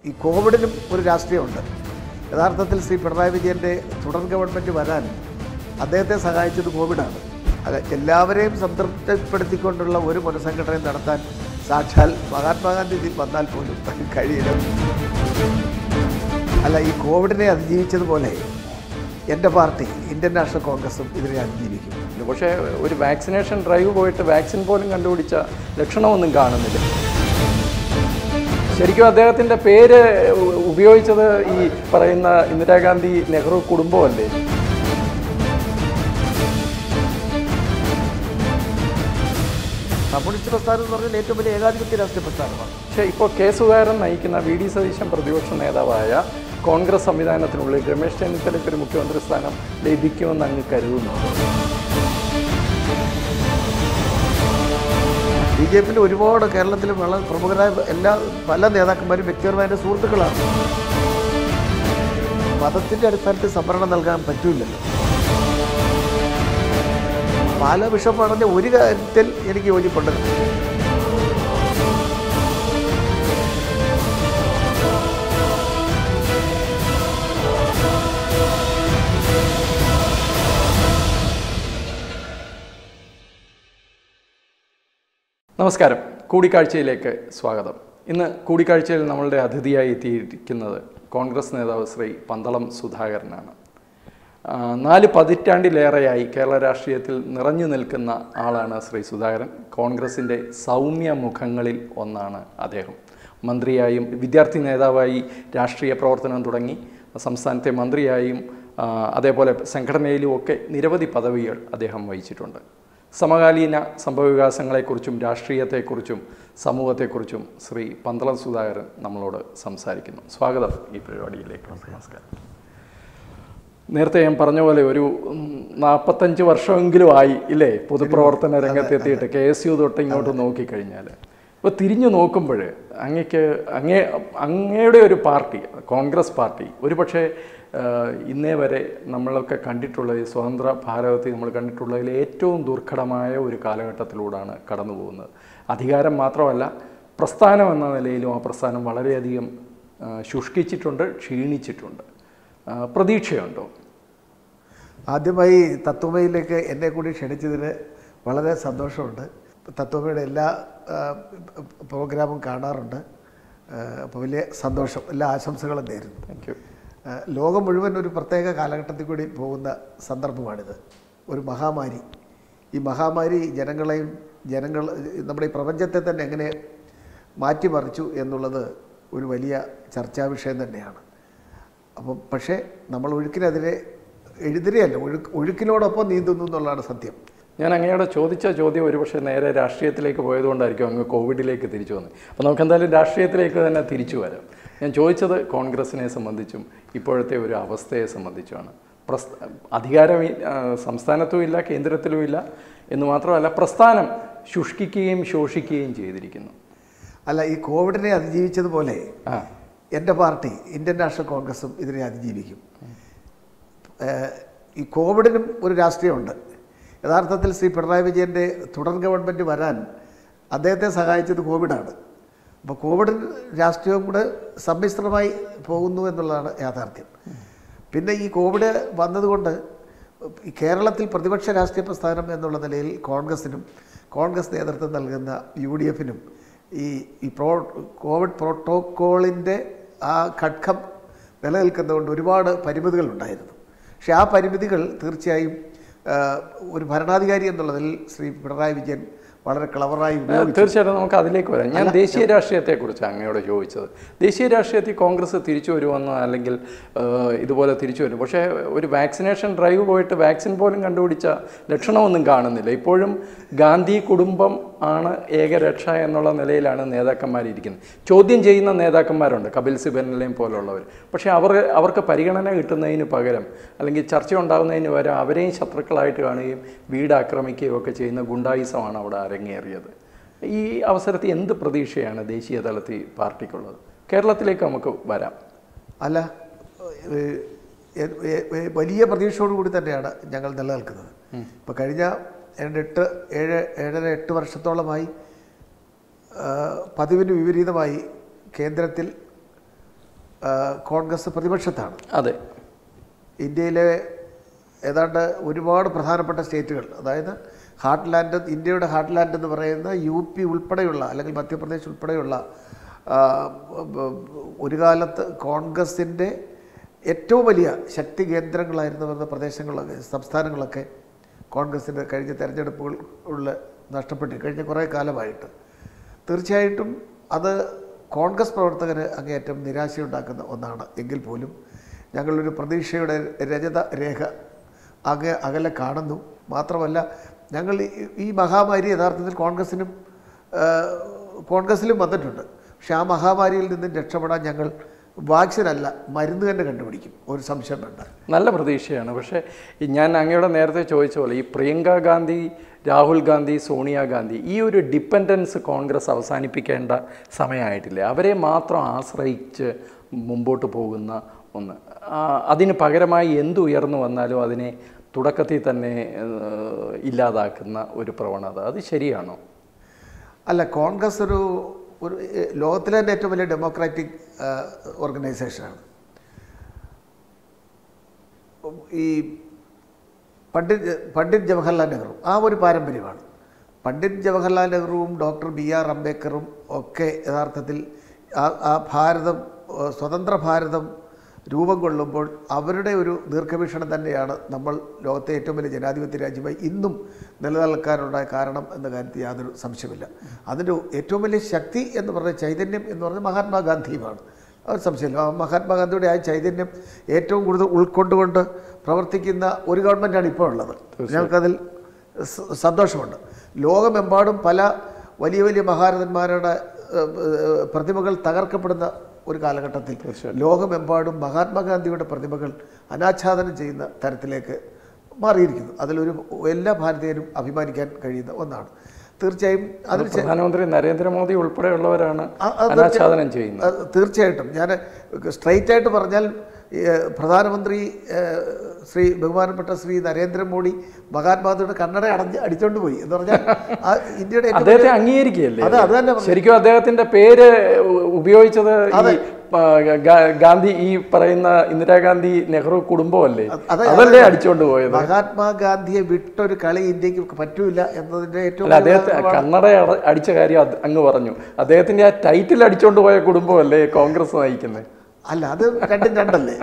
ഈ കോവിഡിനും ഒരു രാഷ്ട്രീയമുണ്ട് യഥാർത്ഥത്തിൽ ശ്രീ പിണറായി വിജയൻ്റെ തുടർ ഗവൺമെൻറ് വരാൻ അദ്ദേഹത്തെ സഹായിച്ചത് കോവിഡാണ് അത് എല്ലാവരെയും സംതൃപ്തിപ്പെടുത്തിക്കൊണ്ടുള്ള ഒരു പുനഃസംഘടനയും നടത്താൻ സാക്ഷാൽ മഹാത്മാഗാന്ധി ഇതിൽ വന്നാൽ പോലും കഴിയില്ല അല്ല ഈ കോവിഡിനെ അതിജീവിച്ചതുപോലെ എൻ്റെ പാർട്ടി ഇന്ത്യൻ നാഷണൽ കോൺഗ്രസും ഇതിനെ അതിജീവിക്കും പക്ഷേ ഒരു വാക്സിനേഷൻ ഡ്രൈവ് പോയിട്ട് വാക്സിൻ പോലും കണ്ടുപിടിച്ച ലക്ഷണമൊന്നും കാണുന്നില്ല ശരിക്കും അദ്ദേഹത്തിൻ്റെ പേര് ഉ- ഉപയോഗിച്ചത് ഈ പറയുന്ന ഇന്ദിരാഗാന്ധി നെഹ്റു കുടുംബമല്ലേ കമ്മ്യൂണിസ്റ്റ് പ്രസ്ഥാനം എന്ന് പറഞ്ഞാൽ ഏറ്റവും വലിയ ഏകാധിപത്യ രാഷ്ട്രീയ പ്രസ്ഥാനമാണ് പക്ഷേ ഇപ്പോൾ കെ സുധാകരൻ നയിക്കുന്ന വി ഡി സതീശൻ പ്രതിപക്ഷ നേതാവായ കോൺഗ്രസ് സംവിധാനത്തിനുള്ളിൽ രമേശ് ചെന്നിത്തലയ്ക്ക് ഒരു മുഖ്യമന്ത്രി സ്ഥാനം ലഭിക്കുമെന്ന് അങ്ങ് കരുതുന്നു ബി ജെ പിയിൽ ഒരുപാട് കേരളത്തിൽ വളരെ പ്രമുഖരായ എല്ലാ പല നേതാക്കന്മാരും വ്യക്തിപരമായ എൻ്റെ സുഹൃത്തുക്കളാണ് മതത്തിൻ്റെ അടിസ്ഥാനത്തിൽ സംവരണം നൽകാൻ പറ്റൂലല്ലോ പാല ബിഷപ്പ് പറഞ്ഞ ഒരു കാര്യത്തിൽ എനിക്ക് യോജിപ്പുണ്ട് നമസ്കാരം കൂടിക്കാഴ്ചയിലേക്ക് സ്വാഗതം ഇന്ന് കൂടിക്കാഴ്ചയിൽ നമ്മളുടെ അതിഥിയായി എത്തിയിരിക്കുന്നത് കോൺഗ്രസ് നേതാവ് ശ്രീ പന്തളം സുധാകരനാണ് ആ, നാല് പതിറ്റാണ്ടിലേറെയായി കേരള രാഷ്ട്രീയത്തിൽ നിറഞ്ഞു നിൽക്കുന്ന ആളാണ് ശ്രീ സുധാകരൻ കോൺഗ്രസിൻ്റെ സൗമ്യ മുഖങ്ങളിൽ ഒന്നാണ് അദ്ദേഹം മന്ത്രിയായും വിദ്യാർത്ഥി നേതാവായി രാഷ്ട്രീയ പ്രവർത്തനം തുടങ്ങി സംസ്ഥാനത്തെ മന്ത്രിയായും ആ, അതേപോലെ സംഘടനയിലും ഒക്കെ നിരവധി പദവികൾ അദ്ദേഹം വഹിച്ചിട്ടുണ്ട് സമകാലീന സംഭവവികാസങ്ങളെക്കുറിച്ചും രാഷ്ട്രീയത്തെക്കുറിച്ചും സമൂഹത്തെക്കുറിച്ചും ശ്രീ പന്തളം സുധാകരൻ നമ്മളോട് സംസാരിക്കുന്നു സ്വാഗതം ഈ പരിപാടിയിലേക്ക് നമസ്കാരം നേരത്തെ ഞാൻ പറഞ്ഞ പോലെ ഒരു ഉം, നാൽപ്പത്തഞ്ച് വർഷമെങ്കിലും ആയി ഇല്ലേ പൊതുപ്രവർത്തന രംഗത്തെത്തിയിട്ട് കെ എസ് യു തൊട്ട് ഇങ്ങോട്ട് നോക്കിക്കഴിഞ്ഞാൽ ഇപ്പോൾ തിരിഞ്ഞു നോക്കുമ്പോൾ അങ്ങക്ക് അങ്ങേ അങ്ങയുടെ ഒരു പാർട്ടി കോൺഗ്രസ് പാർട്ടി ഒരു പക്ഷേ ഇന്നേ വരെ നമ്മളൊക്കെ കണ്ടിട്ടുള്ള ഈ സ്വതന്ത്ര ഭാരതത്തിൽ നമ്മൾ കണ്ടിട്ടുള്ളതിൽ ഏറ്റവും ദുർഘടമായ ഒരു കാലഘട്ടത്തിലൂടെയാണ് കടന്നു പോകുന്നത് അധികാരം മാത്രമല്ല പ്രസ്ഥാനം എന്ന നിലയിലും ആ പ്രസ്ഥാനം വളരെയധികം ആ, ശുഷ്കിച്ചിട്ടുണ്ട് ക്ഷീണിച്ചിട്ടുണ്ട് ആ, പ്രതീക്ഷയുണ്ടോ ആദ്യമായി തത്വമയിലേക്ക് എന്നെ കൂടി ക്ഷണിച്ചതിന് വളരെ സന്തോഷമുണ്ട് തത്വമയുടെ എല്ലാ ആ, പ്രോഗ്രാമും കാണാറുണ്ട് അപ്പോൾ വലിയ സന്തോഷം എല്ലാ ആശംസകളും നേരുന്നു താങ്ക് യു ആ, ലോകം മുഴുവൻ ഒരു പ്രത്യേക കാലഘട്ടത്തിൽ കൂടി പോകുന്ന സന്ദർഭമാണിത് ഒരു മഹാമാരി ഈ മഹാമാരി ജനങ്ങളെയും ജനങ്ങൾ നമ്മുടെ ഈ പ്രപഞ്ചത്തെ തന്നെ എങ്ങനെ മാറ്റിമറിച്ചു എന്നുള്ളത് ഒരു വലിയ ചർച്ചാ വിഷയം തന്നെയാണ് അപ്പം പക്ഷേ നമ്മൾ ഒഴുക്കിനെതിരെ എഴുതിരെയല്ല ഒഴുക്ക് ഒഴുക്കിനോടൊപ്പം നീന്തുന്നു എന്നുള്ളതാണ് സത്യം ഞാൻ അങ്ങയോട് ചോദിച്ച ചോദ്യം ഒരുപക്ഷെ നേരെ രാഷ്ട്രീയത്തിലേക്ക് പോയതുകൊണ്ടായിരിക്കും അങ്ങ് കോവിഡിലേക്ക് തിരിച്ചു വന്നത് അപ്പോൾ നമുക്ക് എന്തായാലും രാഷ്ട്രീയത്തിലേക്ക് തന്നെ തിരിച്ചു വരാം ഞാൻ ചോദിച്ചത് കോൺഗ്രസിനെ സംബന്ധിച്ചും ഇപ്പോഴത്തെ ഒരു അവസ്ഥയെ സംബന്ധിച്ചുമാണ് പ്രസ് അധികാരം ഈ, ആ, സംസ്ഥാനത്തും ഇല്ല കേന്ദ്രത്തിലും ഇല്ല എന്ന് മാത്രമല്ല പ്രസ്ഥാനം ശുഷ്കിക്കുകയും ശോഷിക്കുകയും ചെയ്തിരിക്കുന്നു അല്ല ഈ കോവിഡിനെ അതിജീവിച്ചതുപോലെ ആ എൻ്റെ പാർട്ടി ഇന്ത്യൻ നാഷണൽ കോൺഗ്രസും ഇതിനെ അതിജീവിക്കും ഏഹ് ഈ കോവിഡിനും ഒരു രാഷ്ട്രീയമുണ്ട് യഥാർത്ഥത്തിൽ ശ്രീ പിണറായി വിജയൻ്റെ തുടർ ഗവൺമെൻറ് വരാൻ അദ്ദേഹത്തെ സഹായിച്ചത് കോവിഡാണ് അപ്പോൾ കോവിഡ് രാഷ്ട്രീയവും കൂടെ സമ്മിശ്രമായി പോകുന്നു എന്നുള്ളതാണ് യാഥാർത്ഥ്യം പിന്നെ ഈ കോവിഡ് വന്നതുകൊണ്ട് ഈ കേരളത്തിൽ പ്രതിപക്ഷ രാഷ്ട്രീയ പ്രസ്ഥാനം എന്നുള്ള നിലയിൽ കോൺഗ്രസിനും കോൺഗ്രസ് നേതൃത്വം നൽകുന്ന യു ഡി എഫിനും ഈ ഈ പ്രോ കോവിഡ് പ്രോട്ടോക്കോളിൻ്റെ ആ ഘടകം നിലനിൽക്കുന്നതുകൊണ്ട് ഒരുപാട് പരിമിതികളുണ്ടായിരുന്നു പക്ഷേ ആ പരിമിതികൾ തീർച്ചയായും ആ, ഒരു ഭരണാധികാരി എന്നുള്ളതിൽ ശ്രീ പിണറായി വിജയൻ വളരെ ക്ലവറായി ഉപയോഗിച്ചു തീർച്ചയായിട്ടും നമുക്ക് അതിലേക്ക് വരാം ഞാൻ ദേശീയ രാഷ്ട്രീയത്തെക്കുറിച്ച് അങ്ങയോട് ചോദിച്ചത് ദേശീയ രാഷ്ട്രീയത്തിൽ കോൺഗ്രസ് തിരിച്ചു വരുമെന്നോ അല്ലെങ്കിൽ ഏഹ്, ഇതുപോലെ തിരിച്ചു വരും പക്ഷേ ഒരു വാക്സിനേഷൻ ഡ്രൈവ് പോയിട്ട് വാക്സിൻ പോലും കണ്ടുപിടിച്ച ലക്ഷണമൊന്നും കാണുന്നില്ല ഇപ്പോഴും ഗാന്ധി കുടുംബം ആണ് ഏകരക്ഷ എന്നുള്ള നിലയിലാണ് നേതാക്കന്മാർ ഇരിക്കുന്നത് ചോദ്യം ചെയ്യുന്ന നേതാക്കന്മാരുണ്ട് കപിൽ സിബലിനെയും പോലുള്ളവർ പക്ഷേ അവർ അവർക്ക് പരിഗണന കിട്ടുന്നതിന് പകരം അല്ലെങ്കിൽ ചർച്ച ഉണ്ടാകുന്നതിന് പകരം അവരെയും ശത്രുക്കളായിട്ട് കാണുകയും വീട് ആക്രമിക്കുകയും ഒക്കെ ചെയ്യുന്ന ഗുണ്ടായിസമാണ് അവിടെ അരങ്ങേറിയത് ഈ അവസരത്തിൽ എന്ത് പ്രതീക്ഷയാണ് ദേശീയ തലത്തിൽ പാർട്ടിക്കുള്ളത് കേരളത്തിലേക്ക് നമുക്ക് വരാം അല്ല ഏഹ്, ഏഹ്, ഏഹ്, ഏഹ്, വലിയ പ്രതീക്ഷയോടു കൂടി തന്നെയാണ് ഞങ്ങൾ നിലനിൽക്കുന്നത് ഇപ്പോൾ കഴിഞ്ഞ ഏതാണ്ട് എട്ട് ഏഴ് ഏഴര എട്ട് വർഷത്തോളമായി ആ, പതിവിന് വിപരീതമായി കേന്ദ്രത്തിൽ ആ, കോൺഗ്രസ് പ്രതിപക്ഷത്താണ് അതെ ഇന്ത്യയിലെ ഏതാണ്ട് ഒരുപാട് പ്രധാനപ്പെട്ട സ്റ്റേറ്റുകൾ അതായത് ഹാർട്ട്ലാൻഡ് ഇന്ത്യയുടെ ഹാർട്ട്ലാൻഡ് എന്ന് പറയുന്ന യു പി ഉൾപ്പെടെയുള്ള അല്ലെങ്കിൽ മധ്യപ്രദേശ് ഉൾപ്പെടെയുള്ള ആ, ബ- ഒരു കാലത്ത് കോൺഗ്രസിൻ്റെ ഏറ്റവും വലിയ ശക്തി കേന്ദ്രങ്ങളായിരുന്നു വരുന്ന പ്രദേശങ്ങളൊക്കെ സംസ്ഥാനങ്ങളൊക്കെ കോൺഗ്രസിൻ്റെ കഴിഞ്ഞ തെരഞ്ഞെടുപ്പുകളിൽ നഷ്ടപ്പെട്ടു കഴിഞ്ഞ കുറേ കാലമായിട്ട് തീർച്ചയായിട്ടും അത് കോൺഗ്രസ് പ്രവർത്തകര് അങ്ങേയറ്റം നിരാശയുണ്ടാക്കുന്ന ഒന്നാണ് എങ്കിൽ പോലും ഞങ്ങളൊരു പ്രതീക്ഷയുടെ രജത രേഖ അക അകലെ കാണുന്നു മാത്രമല്ല ഞങ്ങൾ ഈ- ഈ മഹാമാരി യഥാർത്ഥത്തിൽ കോൺഗ്രസിനും ആ, കോൺഗ്രസിലും വന്നിട്ടുണ്ട് പക്ഷെ ആ മഹാമാരിയിൽ നിന്നും രക്ഷപ്പെടാൻ ഞങ്ങൾ വാക്സിനല്ല മരുന്ന് തന്നെ കണ്ടുപിടിക്കും ഒരു സംശയം വേണ്ട നല്ല പ്രതീക്ഷയാണ് പക്ഷേ ഈ ഞാൻ അങ്ങയുടെ നേരത്തെ ചോദിച്ച പോലെ ഈ പ്രിയങ്ക ഗാന്ധി രാഹുൽ ഗാന്ധി സോണിയാഗാന്ധി ഈ ഒരു ഡിപ്പെൻഡൻസ് കോൺഗ്രസ് അവസാനിപ്പിക്കേണ്ട സമയമായിട്ടില്ലേ അവരെ മാത്രം ആശ്രയിച്ച് മുമ്പോട്ട് പോകുന്ന ഒന്ന് ആ, അതിന് പകരമായി എന്ത് ഉയർന്നു വന്നാലും അതിനെ തുടക്കത്തിൽ തന്നെ ഏഹ്, ഇല്ലാതാക്കുന്ന ഒരു പ്രവണത അത് ശരിയാണോ അല്ല കോൺഗ്രസ് ഒരു ഒരു ഏ, ലോകത്തിലെ തന്നെ ഏറ്റവും വലിയ ഡെമോക്രാറ്റിക് ഓർഗനൈസേഷനാണ് ഈ പണ്ഡിറ്റ് പണ്ഡിറ്റ് ജവഹർലാൽ നെഹ്റു ആ ഒരു പാരമ്പര്യമാണ് പണ്ഡിറ്റ് ജവഹർലാൽ നെഹ്റുവും ഡോക്ടർ ബി ആർ അംബേദ്കറും ഒക്കെ യഥാർത്ഥത്തിൽ ആ ആ ഭാരതം ഏ, സ്വതന്ത്ര ഭാരതം രൂപം കൊള്ളുമ്പോൾ അവരുടെ ഒരു ദീർഘവീക്ഷണം തന്നെയാണ് നമ്മൾ ലോകത്തെ ഏറ്റവും വലിയ ജനാധിപത്യ രാജ്യമായി ഇന്നും നിലനിൽക്കാനുണ്ടായ കാരണം എന്ന കാര്യത്തിൽ യാതൊരു സംശയമില്ല അതിൻ്റെ ഏറ്റവും വലിയ ശക്തി എന്ന് പറഞ്ഞ ചൈതന്യം എന്ന് പറഞ്ഞാൽ മഹാത്മാഗാന്ധിയുമാണ് അത് സംശയമില്ല ആ മഹാത്മാഗാന്ധിയുടെ ആ ചൈതന്യം ഏറ്റവും കൂടുതൽ ഉൾക്കൊണ്ടുകൊണ്ട് പ്രവർത്തിക്കുന്ന ഒരു ഗവൺമെൻറ്റാണ് ഇപ്പോൾ ഉള്ളത് ഞങ്ങൾക്കതിൽ സ- സന്തോഷമുണ്ട് ലോകമെമ്പാടും പല വലിയ വലിയ മഹാരഥന്മാരുടെ ഏഹ്, ഏഹ്, പ്രതിമകൾ തകർക്കപ്പെടുന്ന ഒരു കാലഘട്ടത്തിൽ ലോകമെമ്പാടും മഹാത്മാഗാന്ധിയുടെ പ്രതിമകൾ അനാച്ഛാദനം ചെയ്യുന്ന തരത്തിലേക്ക് മാറിയിരിക്കുന്നു അതിലൊരു എല്ലാ ഭാരതീയരും അഭിമാനിക്കാൻ കഴിയുന്ന ഒന്നാണ് തീർച്ചയായും അതിൽ പ്രധാനമന്ത്രി നരേന്ദ്രമോദി ഉൾപ്പെടെയുള്ളവരാണ് അ- അത് അനാച്ഛാദനം ചെയ്യുന്നത് അത് തീർച്ചയായിട്ടും ഞാൻ സ്ട്രൈറ്റ് ആയിട്ട് പറഞ്ഞാൽ ഏഹ്, പ്രധാനമന്ത്രി ഏഹ്, ശ്രീ ബഹുമാനപ്പെട്ട ശ്രീ നരേന്ദ്രമോദി മഹാത്മാഗാന്ധിയുടെ കണ്ണട അടഞ്ഞ് അടിച്ചോണ്ട് പോയി എന്ന് പറഞ്ഞാൽ ആ ഇന്ത്യയുടെ ഏറ്റവും അദ്ദേഹത്തെ അംഗീകരിക്കുകയല്ലേ അത് അത് തന്നെ പറഞ്ഞു. ശരിക്കും അദ്ദേഹത്തിന്റെ പേര് ഉ- ഉപയോഗിച്ചത് ഈ ആ, ഗാ- ഗാന്ധി ഈ പറയുന്ന ഇന്ദിരാഗാന്ധി നെഹ്റു കുടുംബമല്ലേ അതെ, അതല്ലേ അടിച്ചുകൊണ്ട് പോയത് മഹാത്മാഗാന്ധിയെ വിട്ടൊരു കളി ഇന്ത്യക്ക് പറ്റൂല എന്നതിന്റെ ഏറ്റവും അല്ല അദ്ദേഹത്തെ കണ്ണട അട- അടിച്ച കാര്യം അത് അങ്ങ് പറഞ്ഞു അദ്ദേഹത്തിന്റെ ആ ടൈറ്റിൽ അടിച്ചുകൊണ്ട് പോയ കുടുംബമല്ലേ കോൺഗ്രസ് നയിക്കുന്നത് അല്ല അത് രണ്ടും രണ്ടല്ലേ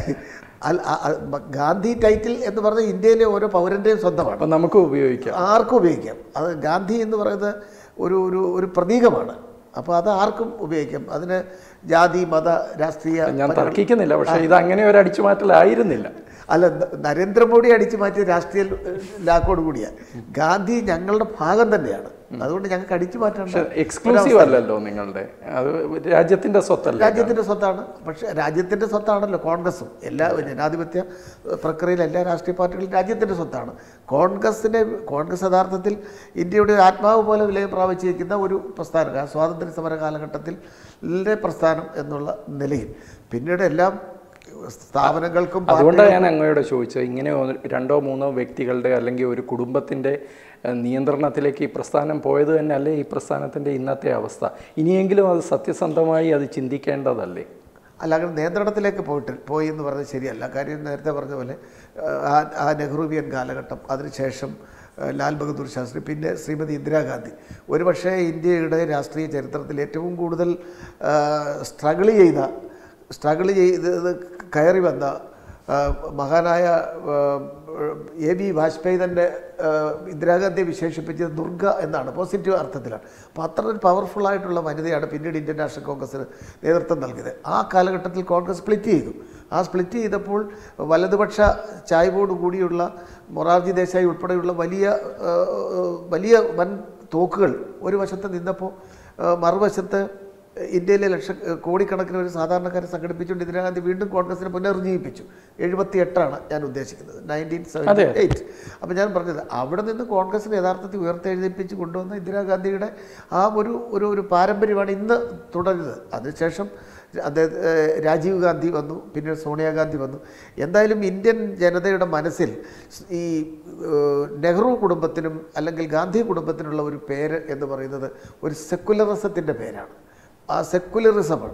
അല്ല, ആ- ആ- ഗാന്ധി ടൈറ്റിൽ എന്ന് പറഞ്ഞാൽ ഇന്ത്യയിലെ ഓരോ പൗരന്റെയും സ്വന്തമാണ് അപ്പൊ നമുക്ക് ഉപയോഗിക്കാം ആർക്കും ഉപയോഗിക്കാം അത് ഗാന്ധി എന്ന് പറയുന്നത് ഒരു ഒരു ഒരു പ്രതീകമാണ് അപ്പോൾ അത് ആർക്കും ഉപയോഗിക്കാം അതിന് ജാതി മത രാഷ്ട്രീയ ഞാൻ തർക്കിക്കുന്നില്ല പക്ഷെ ഇത് അങ്ങനെ ഒരു അടിച്ചുമാറ്റലായിരുന്നില്ല അല്ല ന- നരേന്ദ്രമോദി അടിച്ചു മാറ്റിയ രാഷ്ട്രീയ ലാക്കോട് കൂടിയാണ് ഗാന്ധി ഞങ്ങളുടെ ഭാഗം തന്നെയാണ് അതുകൊണ്ട് ഞങ്ങൾക്ക് അടിച്ചു മാറ്റേണ്ട എക്സ്ക്ലൂസീവ് അല്ലല്ലോ നിങ്ങളുടെ അത് രാജ്യത്തിന്റെ സ്വത്തല്ല രാജ്യത്തിൻ്റെ സ്വത്താണ് പക്ഷേ രാജ്യത്തിൻ്റെ സ്വത്താണല്ലോ കോൺഗ്രസും എല്ലാ ജനാധിപത്യ പ്രക്രിയയിൽ എല്ലാ രാഷ്ട്രീയ പാർട്ടികളും രാജ്യത്തിൻ്റെ സ്വത്താണ് കോൺഗ്രസിനെ കോൺഗ്രസ് യഥാർത്ഥത്തിൽ ഇന്ത്യയുടെ ആത്മാവ് പോലെ വിലയം പ്രാപിച്ചിരിക്കുന്ന ഒരു പ്രസ്ഥാനം ആ സ്വാതന്ത്ര്യ സമര കാലഘട്ടത്തിൽ പ്രസ്ഥാനം എന്നുള്ള നിലയിൽ പിന്നീട് എല്ലാം സ്ഥാപനങ്ങൾക്കും അതുകൊണ്ടാണ് ഞാൻ അങ്ങയോട് ചോദിച്ചത് ഇങ്ങനെ ഒന്ന് രണ്ടോ മൂന്നോ വ്യക്തികളുടെ അല്ലെങ്കിൽ ഒരു കുടുംബത്തിൻ്റെ ഏഹ്, നിയന്ത്രണത്തിലേക്ക് ഈ പ്രസ്ഥാനം പോയത് തന്നെ അല്ലേ ഈ പ്രസ്ഥാനത്തിൻ്റെ ഇന്നത്തെ അവസ്ഥ ഇനിയെങ്കിലും അത് സത്യസന്ധമായി അത് ചിന്തിക്കേണ്ടതല്ലേ അല്ല അങ്ങനെ നിയന്ത്രണത്തിലേക്ക് പോയിട്ട് പോയി എന്ന് പറഞ്ഞത് ശരിയല്ല കാര്യം നേരത്തെ പറഞ്ഞ പോലെ ആ ആ നെഹ്റുവിയൻ കാലഘട്ടം അതിനുശേഷം ആ, ലാൽ ബഹദൂർ ശാസ്ത്രി പിന്നെ ശ്രീമതി ഇന്ദിരാഗാന്ധി ഒരുപക്ഷേ ഇന്ത്യയുടെ രാഷ്ട്രീയ ചരിത്രത്തിൽ ഏറ്റവും കൂടുതൽ സ്ട്രഗിൾ ചെയ്ത സ്ട്രഗിൾ ചെയ്ത് കയറി വന്ന ആ, മഹാനായ ആ, എ ബി വാജ്പേയി തന്നെ ആ, ഇന്ദിരാഗാന്ധിയെ വിശേഷിപ്പിച്ചത് ദുർഗ എന്നാണ് പോസിറ്റീവ് അർത്ഥത്തിലാണ് അപ്പോൾ അത്ര ഒരു പവർഫുൾ ആയിട്ടുള്ള വനിതയാണ് പിന്നീട് ഇന്ത്യൻ നാഷണൽ കോൺഗ്രസ്സിന് നേതൃത്വം നൽകിയത് ആ കാലഘട്ടത്തിൽ കോൺഗ്രസ് സ്പ്ലിറ്റ് ചെയ്തു ആ സ്പ്ലിറ്റ് ചെയ്തപ്പോൾ വലതുപക്ഷ ചായ്വോട് കൂടിയുള്ള മൊറാർജി ദേശായി ഉൾപ്പെടെയുള്ള വലിയ ആ, വലിയ വൻ തോക്കുകൾ ഒരു വശത്ത് നിന്നപ്പോൾ ആ, മറുവശത്ത് ഇന്ത്യയിലെ ലക്ഷ കോടിക്കണക്കിന് ഒരു സാധാരണക്കാരെ സംഘടിപ്പിച്ചുകൊണ്ട് ഇന്ദിരാഗാന്ധി വീണ്ടും കോൺഗ്രസിനെ പുനർജീവിപ്പിച്ചു എഴുപത്തി എട്ടാണ് ഞാൻ ഉദ്ദേശിക്കുന്നത് നയൻറ്റീൻ സെവൻറ്റി എയ്റ്റ് അപ്പോൾ ഞാൻ പറഞ്ഞത് അവിടെ നിന്ന് കോൺഗ്രസിനെ യഥാർത്ഥത്തിൽ ഉയർത്തെഴുന്നേൽപ്പിച്ച് കൊണ്ടുവന്ന ഇന്ദിരാഗാന്ധിയുടെ ആ ഒരു ഒരു ഒരു പാരമ്പര്യമാണ് ഇന്ന് തുടരുന്നത് അതിനുശേഷം അദ്ദേഹം ഏഹ്, രാജീവ് ഗാന്ധി വന്നു പിന്നെ സോണിയാഗാന്ധി വന്നു എന്തായാലും ഇന്ത്യൻ ജനതയുടെ മനസ്സിൽ ഈ ഏഹ്, നെഹ്റു കുടുംബത്തിനും അല്ലെങ്കിൽ ഗാന്ധി കുടുംബത്തിനുള്ള ഒരു പേര് എന്ന് പറയുന്നത് ഒരു സെക്കുലറിസത്തിൻ്റെ പേരാണ് ആ സെക്കുലറിസമാണ്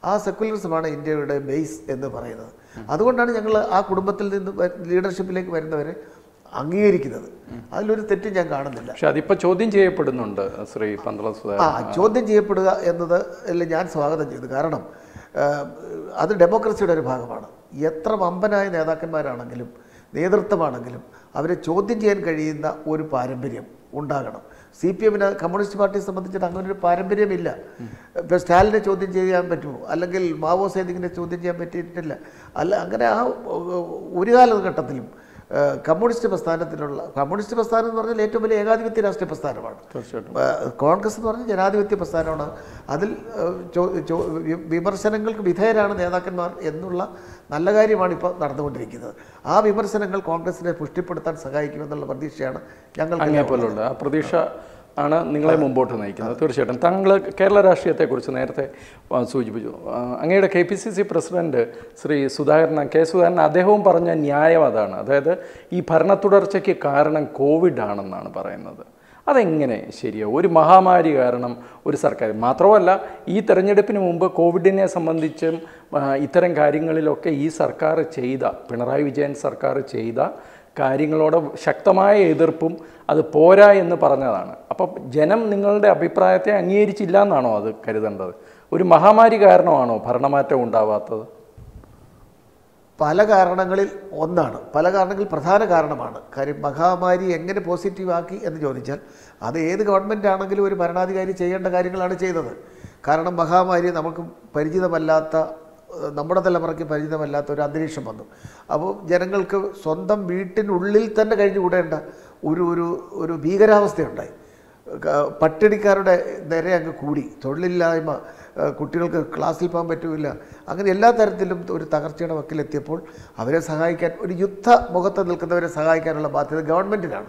ആ സെക്കുലറിസമാണ് ഇന്ത്യയുടെ ബേസ് എന്ന് പറയുന്നത് അതുകൊണ്ടാണ് ഞങ്ങൾ ആ കുടുംബത്തിൽ നിന്ന് വ- ലീഡർഷിപ്പിലേക്ക് വരുന്നവരെ അംഗീകരിക്കുന്നത് അതിലൊരു തെറ്റും ഞാൻ കാണുന്നില്ല പക്ഷെ അതിപ്പോൾ ചോദ്യം ചെയ്യപ്പെടുന്നുണ്ട് ശ്രീ പന്തളം സുധാകരൻ ആ ചോദ്യം ചെയ്യപ്പെടുക എന്നത് അല്ല ഞാൻ സ്വാഗതം ചെയ്തു കാരണം ആ, അത് ഡെമോക്രസിയുടെ ഒരു ഭാഗമാണ് എത്ര വമ്പനായ നേതാക്കന്മാരാണെങ്കിലും നേതൃത്വമാണെങ്കിലും അവരെ ചോദ്യം ചെയ്യാൻ കഴിയുന്ന ഒരു പാരമ്പര്യം ഉണ്ടാകണം സി പി എമ്മിന് കമ്മ്യൂണിസ്റ്റ് പാർട്ടിയെ സംബന്ധിച്ചിട്ട് അങ്ങനെ ഒരു പാരമ്പര്യമില്ല ഇപ്പോൾ സ്റ്റാലിനെ ചോദ്യം ചെയ്യാൻ പറ്റുമോ അല്ലെങ്കിൽ മാവോ സേദിങ്ങിനെ ചോദ്യം ചെയ്യാൻ പറ്റിയിട്ടില്ല അല്ല അങ്ങനെ ആ ഒരു കാലഘട്ടത്തിലും ആ, കമ്മ്യൂണിസ്റ്റ് പ്രസ്ഥാനത്തിനുള്ള കമ്മ്യൂണിസ്റ്റ് പ്രസ്ഥാനം എന്ന് പറഞ്ഞാൽ ഏറ്റവും വലിയ ഏകാധിപത്യ രാഷ്ട്രീയ പ്രസ്ഥാനമാണ് തീർച്ചയായിട്ടും ആ, കോൺഗ്രസ് എന്ന് പറഞ്ഞാൽ ജനാധിപത്യ പ്രസ്ഥാനമാണ് അതിൽ ആ, ചോ- ചോ- വി- വിമർശനങ്ങൾക്ക് വിധേയരാണ് നേതാക്കന്മാർ എന്നുള്ള നല്ല കാര്യമാണ് ഇപ്പോൾ നടന്നുകൊണ്ടിരിക്കുന്നത് ആ വിമർശനങ്ങൾ കോൺഗ്രസിനെ പുഷ്ടിപ്പെടുത്താൻ സഹായിക്കുമെന്നുള്ള പ്രതീക്ഷയാണ് ഞങ്ങൾ അങ്ങേ പോലുള്ള ആ പ്രതീക്ഷ ആണ് നിങ്ങളെ മുമ്പോട്ട് നയിക്കുന്നത് തീർച്ചയായിട്ടും താങ്കൾ കേരള രാഷ്ട്രീയത്തെക്കുറിച്ച് നേരത്തെ ആ, സൂചിപ്പിച്ചു ആ, അങ്ങയുടെ K P C C president Shri Sudhakaran K Sudhakaran അദ്ദേഹവും പറഞ്ഞ ന്യായം അതാണ് അതായത് ഈ ഭരണ തുടർച്ചയ്ക്ക് കാരണം കോവിഡ് ആണെന്നാണ് പറയുന്നത് അതെങ്ങനെ ശരിയാവും ഒരു മഹാമാരി കാരണം ഒരു സർക്കാർ മാത്രമല്ല ഈ തെരഞ്ഞെടുപ്പിന് മുമ്പ് കോവിഡിനെ സംബന്ധിച്ചും ആ, ഇത്തരം കാര്യങ്ങളിലൊക്കെ ഈ സർക്കാർ ചെയ്ത പിണറായി വിജയൻ സർക്കാർ ചെയ്ത കാര്യങ്ങളോട് ശക്തമായ എതിർപ്പും അത് പോരാ എന്ന് പറഞ്ഞതാണ് അപ്പം ജനം നിങ്ങളുടെ അഭിപ്രായത്തെ അംഗീകരിച്ചില്ല എന്നാണോ അത് കരുതേണ്ടത് ഒരു മഹാമാരി കാരണമാണോ ഭരണമാറ്റം ഉണ്ടാവാത്തത് പല കാരണങ്ങളിൽ ഒന്നാണ് പല കാരണങ്ങളിൽ പ്രധാന കാരണമാണ് കാര്യം മഹാമാരി എങ്ങനെ പോസിറ്റീവ് ആക്കി എന്ന് ചോദിച്ചാൽ അത് ഏത് ഗവൺമെൻറ് ആണെങ്കിലും ഒരു ഭരണാധികാരി ചെയ്യേണ്ട കാര്യങ്ങളാണ് ചെയ്തത് കാരണം മഹാമാരി നമുക്ക് പരിചിതമല്ലാത്ത ഏഹ്, നമ്മുടെ തലമുറയ്ക്ക് പരിചിതമല്ലാത്ത ഒരു അന്തരീക്ഷം വന്നു അപ്പോൾ ജനങ്ങൾക്ക് സ്വന്തം വീട്ടിനുള്ളിൽ തന്നെ കഴിഞ്ഞുകൂടേണ്ട ഒരു ഒരു ഒരു ഭീകരാവസ്ഥയുണ്ടായി ക- പട്ടിണിക്കാരുടെ നിര അങ്ങ് കൂടി തൊഴിലില്ലായ്മ ഏഹ് കുട്ടികൾക്ക് ക്ലാസ്സിൽ പോകാൻ പറ്റില്ല അങ്ങനെ എല്ലാ തരത്തിലും ഒരു തകർച്ചയുടെ വക്കിലെത്തിയപ്പോൾ അവരെ സഹായിക്കാൻ ഒരു യുദ്ധ മുഖത്ത് നിൽക്കുന്നവരെ സഹായിക്കാനുള്ള ബാധ്യത ഗവൺമെൻറ്റിനാണ്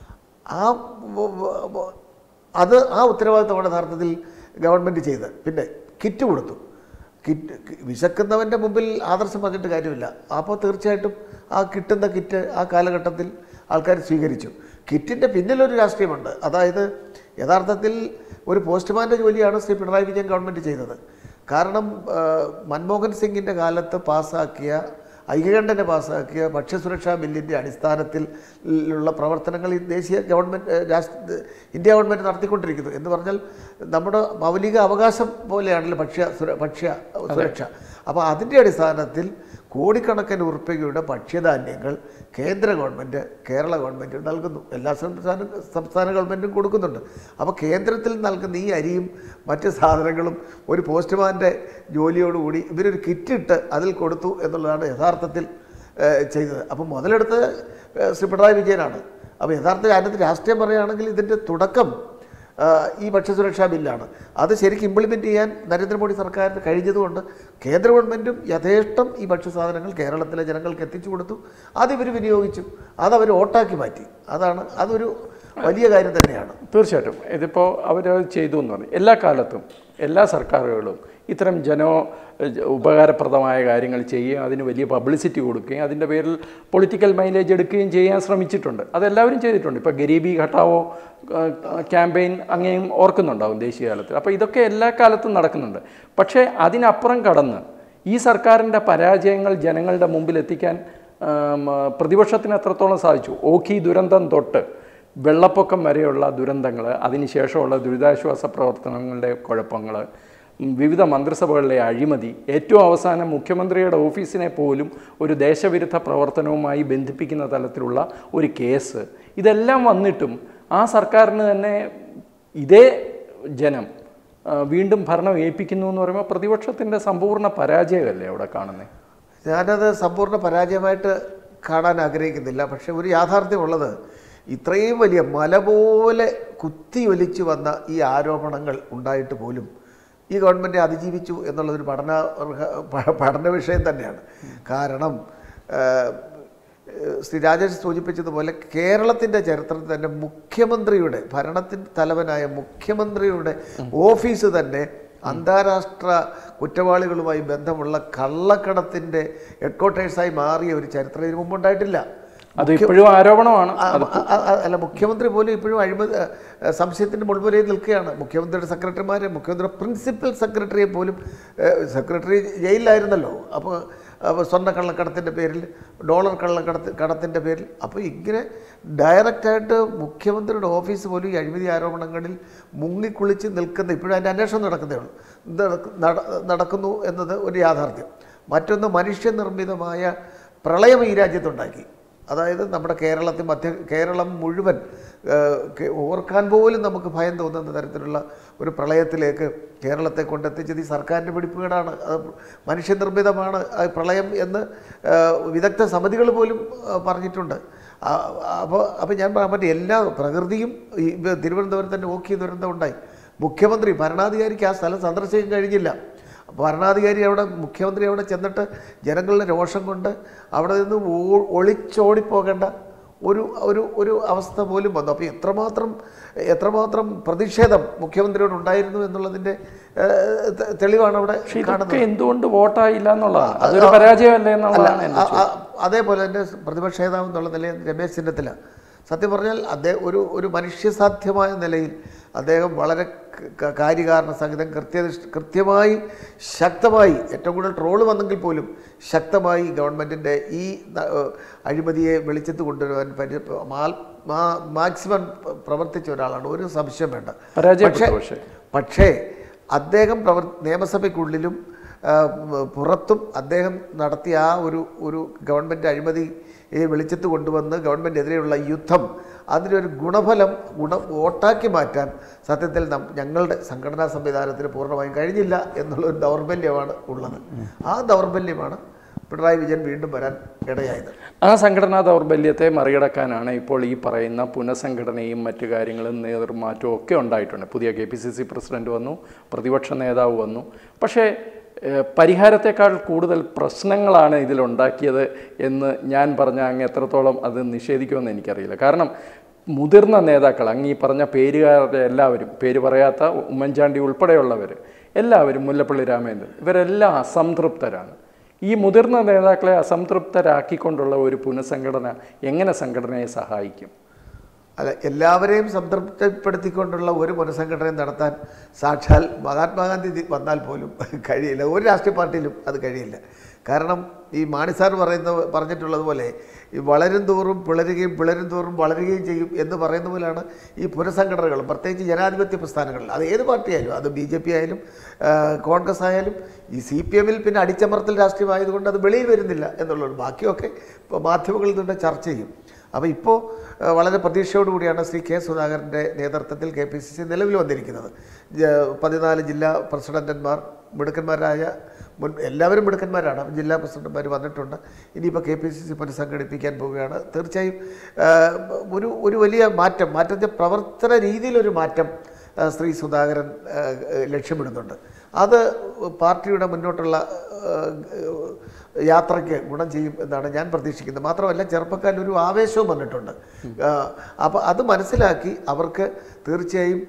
ആ വ- വ- വ- അത് ആ ഉത്തരവാദിത്തമാണ് യഥാർത്ഥത്തിൽ ഗവൺമെൻറ് ചെയ്തത് പിന്നെ കിറ്റ് കൊടുത്തു കിറ്റ് കി- വിശക്കുന്നവൻ്റെ മുമ്പിൽ ആദർശം പറഞ്ഞിട്ട് കാര്യമില്ല അപ്പോൾ തീർച്ചയായിട്ടും ആ കിട്ടുന്ന കിറ്റ് ആ കാലഘട്ടത്തിൽ ആൾക്കാർ സ്വീകരിച്ചു കിറ്റിൻ്റെ പിന്നിലൊരു രാഷ്ട്രീയമുണ്ട് അതായത് യഥാർത്ഥത്തിൽ ഒരു പോസ്റ്റ്മാൻ്റെ ജോലിയാണ് ശ്രീ പിണറായി വിജയൻ ഗവൺമെൻറ് ചെയ്തത് കാരണം ആ, മൻമോഹൻ സിംഗിൻ്റെ കാലത്ത് പാസ്സാക്കിയ ഐക്യകണ്ഠനെ പാസ്സാക്കിയ ഭക്ഷ്യസുരക്ഷാ ബില്ലിൻ്റെ അടിസ്ഥാനത്തിൽ ഉള്ള പ്രവർത്തനങ്ങൾ ഈ ദേശീയ ഗവൺമെൻറ് രാഷ്ട്ര ഇന്ത്യ ഗവൺമെൻറ് നടത്തിക്കൊണ്ടിരിക്കുന്നു എന്ന് പറഞ്ഞാൽ നമ്മുടെ മൗലിക അവകാശം പോലെയാണല്ലോ ഭക്ഷ്യ സുര ഭക്ഷ്യ സുരക്ഷ അപ്പോൾ അതിൻ്റെ അടിസ്ഥാനത്തിൽ കോടിക്കണക്കിന് ഉറുപ്പികയുടെ ഭക്ഷ്യധാന്യങ്ങൾ കേന്ദ്ര ഗവൺമെൻറ് കേരള ഗവൺമെൻറ് നൽകുന്നു എല്ലാ സംസ്ഥാന സംസ്ഥാന ഗവൺമെൻറ്റും കൊടുക്കുന്നുണ്ട് അപ്പോൾ കേന്ദ്രത്തിൽ നൽകുന്ന ഈ അരിയും മറ്റ് സാധനങ്ങളും ഒരു പോസ്റ്റ്മാൻ്റെ ജോലിയോടുകൂടി ഇവരൊരു കിറ്റിട്ട് അതിൽ കൊടുത്തു എന്നുള്ളതാണ് യഥാർത്ഥത്തിൽ ഏഹ്, ചെയ്തത് അപ്പോൾ മുതലെടുത്ത് ഏഹ്, ശ്രീ പിണറായി വിജയനാണ് അപ്പോൾ യഥാർത്ഥത്തിൽ അതിനകത്ത് രാഷ്ട്രീയം പറയുകയാണെങ്കിൽ ഇതിൻ്റെ തുടക്കം ആ, ഈ ഭക്ഷ്യസുരക്ഷാ ബില്ലാണ് അത് ശരിക്കും ഇംപ്ലിമെൻറ്റ് ചെയ്യാൻ നരേന്ദ്രമോദി സർക്കാരിന് കഴിഞ്ഞതുകൊണ്ട് കേന്ദ്ര ഗവൺമെൻറ്റും യഥേഷ്ടം ഈ ഭക്ഷ്യസാധനങ്ങൾ കേരളത്തിലെ ജനങ്ങൾക്ക് എത്തിച്ചു കൊടുത്തു അത് ഇവർ വിനിയോഗിച്ചു അത് അവർ വോട്ടാക്കി മാറ്റി അതാണ് അതൊരു വലിയ കാര്യം തന്നെയാണ് തീർച്ചയായിട്ടും ഇതിപ്പോൾ അവർ ചെയ്തു എന്ന് പറയും എല്ലാ കാലത്തും എല്ലാ സർക്കാരുകളും ഇത്തരം ജനോ ജ- ഉപകാരപ്രദമായ കാര്യങ്ങൾ ചെയ്യുകയും അതിന് വലിയ പബ്ലിസിറ്റി കൊടുക്കുകയും അതിൻ്റെ പേരിൽ പൊളിറ്റിക്കൽ മൈലേജ് എടുക്കുകയും ചെയ്യാൻ ശ്രമിച്ചിട്ടുണ്ട് അതെല്ലാവരും ചെയ്തിട്ടുണ്ട് ഇപ്പോൾ ഗരീബി ഘട്ടാവോ ക്യാമ്പയിൻ അങ്ങനെയും ഓർക്കുന്നുണ്ടാവും ദേശീയ കാലത്തിൽ അപ്പോൾ ഇതൊക്കെ എല്ലാ കാലത്തും നടക്കുന്നുണ്ട് പക്ഷേ അതിനപ്പുറം കടന്ന് ഈ സർക്കാരിൻ്റെ പരാജയങ്ങൾ ജനങ്ങളുടെ മുമ്പിൽ എത്തിക്കാൻ ആം, പ്രതിപക്ഷത്തിന് എത്രത്തോളം സാധിച്ചു ഓഖി ദുരന്തം തൊട്ട് വെള്ളപ്പൊക്കം വരെയുള്ള ദുരന്തങ്ങൾ അതിനുശേഷമുള്ള ദുരിതാശ്വാസ പ്രവർത്തനങ്ങളുടെ കുഴപ്പങ്ങൾ വിവിധ മന്ത്രിസഭകളിലെ അഴിമതി ഏറ്റവും അവസാനം മുഖ്യമന്ത്രിയുടെ ഓഫീസിനെ പോലും ഒരു ദേശവിരുദ്ധ പ്രവർത്തനവുമായി ബന്ധിപ്പിക്കുന്ന തലത്തിലുള്ള ഒരു കേസ് ഇതെല്ലാം വന്നിട്ടും ആ സർക്കാരിന് തന്നെ ഇതേ ജനം ആ, വീണ്ടും ഭരണം ഏൽപ്പിക്കുന്നു എന്ന് പറയുമ്പോൾ പ്രതിപക്ഷത്തിൻ്റെ സമ്പൂർണ്ണ പരാജയമല്ലേ അവിടെ കാണുന്നത് ഞാനത് സമ്പൂർണ്ണ പരാജയമായിട്ട് കാണാൻ ആഗ്രഹിക്കുന്നില്ല പക്ഷേ ഒരു യാഥാർത്ഥ്യമുള്ളത് ഇത്രയും വലിയ മല പോലെ കുത്തി ഒലിച്ചു വന്ന ഈ ആരോപണങ്ങൾ ഉണ്ടായിട്ട് പോലും ഈ ഗവൺമെൻറ് അതിജീവിച്ചു എന്നുള്ളതൊരു പഠന പ- പഠന വിഷയം തന്നെയാണ് കാരണം ഏഹ്, ഏഹ്, ശ്രീ രാജേഷ് സൂചിപ്പിച്ചതുപോലെ കേരളത്തിൻ്റെ ചരിത്രത്തിൽ തന്നെ മുഖ്യമന്ത്രിയുടെ ഭരണത്തിൻ്റെ തലവനായ മുഖ്യമന്ത്രിയുടെ ഓഫീസ് തന്നെ അന്താരാഷ്ട്ര കുറ്റവാളികളുമായി ബന്ധമുള്ള കള്ളക്കടത്തിൻ്റെ ഹെഡ്ക്വാർട്ടേഴ്സായി മാറിയ ഒരു ചരിത്രം ഇതിനു മുമ്പുണ്ടായിട്ടില്ല അത് ഇപ്പോഴും ആരോപണമാണ് ആ, ആ, ആ, അല്ല മുഖ്യമന്ത്രി പോലും ഇപ്പോഴും അഴിമതി ആ, സംശയത്തിന്റെ മുൾവരയിൽ നിൽക്കുകയാണ് മുഖ്യമന്ത്രിയുടെ സെക്രട്ടറിമാരെ മുഖ്യമന്ത്രിയുടെ പ്രിൻസിപ്പൽ സെക്രട്ടറിയെ പോലും സെക്രട്ടറി ജയിലിലായിരുന്നല്ലോ അപ്പോൾ അപ്പോൾ സ്വർണ്ണ കള്ളക്കടത്തിൻ്റെ പേരിൽ ഡോളർ കള്ളക്കടത്ത് കടത്തിൻ്റെ പേരിൽ അപ്പോൾ ഇങ്ങനെ ഡയറക്റ്റായിട്ട് മുഖ്യമന്ത്രിയുടെ ഓഫീസ് പോലും ഈ അഴിമതി ആരോപണങ്ങളിൽ മുങ്ങിക്കുളിച്ച് നിൽക്കുന്ന ഇപ്പോഴും അതിൻ്റെ അന്വേഷണം നടക്കുന്നേ ഉള്ളൂ ഇത് നടക്ക്- നട- നടക്കുന്നു എന്നത് ഒരു യാഥാർത്ഥ്യം മറ്റൊന്ന് മനുഷ്യനിർമ്മിതമായ പ്രളയം ഈ രാജ്യത്തുണ്ടാക്കി അതായത് നമ്മുടെ കേരളത്തിൽ മധ്യ കേരളം മുഴുവൻ ആ, കെ- ഓർക്കാൻ പോലും നമുക്ക് ഭയം തോന്നുന്ന തരത്തിലുള്ള ഒരു പ്രളയത്തിലേക്ക് കേരളത്തെ കൊണ്ടെത്തിച്ചത് ഈ സർക്കാരിൻ്റെ പിടിപ്പുകേടാണ് അത് മനുഷ്യനിർമ്മിതമാണ് ആ പ്രളയം എന്ന് ആ, വിദഗ്ധ സമിതികൾ പോലും ആ, പറഞ്ഞിട്ടുണ്ട് അപ്പോൾ അപ്പോൾ ഞാൻ പറയാൻ പറ്റും എല്ലാ പ്രകൃതിയും ഈ തിരുവനന്തപുരത്ത് തന്നെ ഓക്കിയ ദുരന്തം ഉണ്ടായി മുഖ്യമന്ത്രി ഭരണാധികാരിക്ക് ആ സ്ഥലം സന്ദർശിക്കാൻ കഴിഞ്ഞില്ല ഭരണാധികാരി അവിടെ മുഖ്യമന്ത്രി അവിടെ ചെന്നിട്ട് ജനങ്ങളുടെ രോഷം കൊണ്ട് അവിടെ നിന്ന് ഓ- ഒളിച്ചോടിപ്പോകേണ്ട ഒരു ഒരു ഒരു അവസ്ഥ പോലും വന്നു അപ്പോൾ എത്രമാത്രം എത്രമാത്രം പ്രതിഷേധം മുഖ്യമന്ത്രിയോട് ഉണ്ടായിരുന്നു എന്നുള്ളതിൻ്റെ ഏഹ്, തെ- തെളിവാണ് അവിടെ പക്ഷെ കാണുന്നത് ഇതൊക്കെ എന്തുകൊണ്ട് വോട്ടായില്ല എന്നുള്ളതാണ് അതൊരു പരാജയമല്ലേ എന്നുള്ളതാണ് എൻ്റെ ആ- ആ- അതേപോലെ തന്നെ പ്രതിപക്ഷ നേതാവ് എന്നുള്ള നിലയിൽ രമേശ് ചെന്നിത്തല സത്യം പറഞ്ഞാൽ അദ്ദേഹം ഒരു ഒരു മനുഷ്യസാധ്യമായ നിലയിൽ അദ്ദേഹം വളരെ ക- ക- കാര്യകാരണ സഹിതം കൃത്യനിഷ്ഠ കൃത്യമായി ശക്തമായി ഏറ്റവും കൂടുതൽ ട്രോള് വന്നെങ്കിൽ പോലും ശക്തമായി ഗവൺമെൻറ്റിൻ്റെ ഈ ന- ഏഹ് അഴിമതിയെ വെളിച്ചത്ത് കൊണ്ടുവരുവാൻ പരി മാൽ- മാ- മാക്സിമം പ്രവർത്തിച്ച ഒരാളാണ് ഒരു സംശയം വേണ്ട പരാജയപ്പെട്ടു പക്ഷേ പക്ഷേ അദ്ദേഹം പ്രവർ നിയമസഭയ്ക്കുള്ളിലും ആ, ഉം, പുറത്തും അദ്ദേഹം നടത്തിയ ആ ഒരു ഒരു ഗവൺമെൻറ് അഴിമതിയെ വെളിച്ചത്ത് കൊണ്ടുവന്ന് ഗവൺമെൻറ്റിനെതിരെയുള്ള യുദ്ധം അതിനൊരു ഗുണഫലം ഗുണ വോട്ടാക്കി മാറ്റാൻ സത്യത്തിൽ നം ഞങ്ങളുടെ സംഘടനാ സംവിധാനത്തിന് പൂർണ്ണമായും കഴിഞ്ഞില്ല എന്നുള്ളൊരു ദൗർബല്യമാണ് ഉള്ളത് ആ ദൗർബല്യമാണ് പിണറായി വിജയൻ വീണ്ടും വരാൻ ഇടയായത് ആ സംഘടനാ ദൗർബല്യത്തെ മറികടക്കാനാണ് ഇപ്പോൾ ഈ പറയുന്ന പുനഃസംഘടനയും മറ്റു കാര്യങ്ങളും നേതൃമാറ്റവും ഒക്കെ ഉണ്ടായിട്ടുണ്ട് പുതിയ K P C C president വന്നു പ്രതിപക്ഷ നേതാവ് വന്നു പക്ഷേ ഏഹ്, പരിഹാരത്തെക്കാൾ കൂടുതൽ പ്രശ്നങ്ങളാണ് ഇതിലുണ്ടാക്കിയത് എന്ന് ഞാൻ പറഞ്ഞ അങ്ങ് എത്രത്തോളം അത് നിഷേധിക്കുമെന്ന് എനിക്കറിയില്ല കാരണം മുതിർന്ന നേതാക്കൾ അങ്ങ് ഈ പറഞ്ഞ പേരുകാരുടെ എല്ലാവരും പേര് പറയാത്ത ഉമ്മൻചാണ്ടി ഉൾപ്പെടെയുള്ളവർ എല്ലാവരും മുല്ലപ്പള്ളി രാമേന്ദ്രൻ ഇവരെല്ലാം അസംതൃപ്തരാണ് ഈ മുതിർന്ന നേതാക്കളെ അസംതൃപ്തരാക്കിക്കൊണ്ടുള്ള ഒരു പുനഃസംഘടന എങ്ങനെ സംഘടനയെ സഹായിക്കും അല്ല എല്ലാവരെയും സംതൃപ്തിപ്പെടുത്തിക്കൊണ്ടുള്ള ഒരു പുനഃസംഘടനയും നടത്താൻ സാക്ഷാൽ മഹാത്മാഗാന്ധി ദി- വന്നാൽ പോലും കഴിയില്ല ഒരു രാഷ്ട്രീയ പാർട്ടിയിലും അത് കഴിയില്ല കാരണം ഈ മാണി സാർ പറയുന്ന പറഞ്ഞിട്ടുള്ളതുപോലെ ഈ വളരും തോറും പിളരുകയും പിളരും തോറും വളരുകയും ചെയ്യും എന്ന് പറയുന്ന പോലെയാണ് ഈ പുനഃസംഘടനകൾ പ്രത്യേകിച്ച് ജനാധിപത്യ പ്രസ്ഥാനങ്ങളിൽ അത് ഏത് പാർട്ടിയായാലും അത് ബി ജെ പി ആയാലും ആ, കോൺഗ്രസ് ആയാലും ഈ സി പി എമ്മിൽ പിന്നെ അടിച്ചമർത്തൽ രാഷ്ട്രീയമായതുകൊണ്ട് അത് വെളിയിൽ വരുന്നില്ല എന്നുള്ളത് ബാക്കിയൊക്കെ ഇപ്പോൾ മാധ്യമങ്ങളിൽ നിന്ന് ചർച്ച ചെയ്യും അപ്പോൾ ഇപ്പോൾ ഏഹ്, വളരെ പ്രതീക്ഷയോടുകൂടിയാണ് ശ്രീ കെ സുധാകരൻ്റെ നേതൃത്വത്തിൽ കെ പി സി സി നിലവിൽ വന്നിരിക്കുന്നത് ജ- പതിനാല് ജില്ലാ പ്രസിഡന്റന്മാർ മിടുക്കന്മാരായ മുൻ എല്ലാവരും മിടുക്കന്മാരാണ് ജില്ലാ പ്രസിഡന്റുമാർ വന്നിട്ടുണ്ട് ഇനിയിപ്പോൾ കെ പി സി സി പുനഃസംഘടിപ്പിക്കാൻ പോവുകയാണ് തീർച്ചയായും ഏഹ്, ഒരു ഒരു വലിയ മാറ്റം മാറ്റത്തെ പ്രവർത്തന രീതിയിലൊരു മാറ്റം ഏഹ്, ശ്രീ സുധാകരൻ ഏഹ്, ഏഹ്, ലക്ഷ്യമിടുന്നുണ്ട് അത് പാർട്ടിയുടെ മുന്നോട്ടുള്ള ഏഹ്, യാത്രയ്ക്ക് ഗുണം ചെയ്യും എന്നാണ് ഞാൻ പ്രതീക്ഷിക്കുന്നത് മാത്രമല്ല ചെറുപ്പക്കാരിൽ ഒരു ആവേശവും വന്നിട്ടുണ്ട് അപ്പോൾ അത് മനസ്സിലാക്കി അവർക്ക് തീർച്ചയായും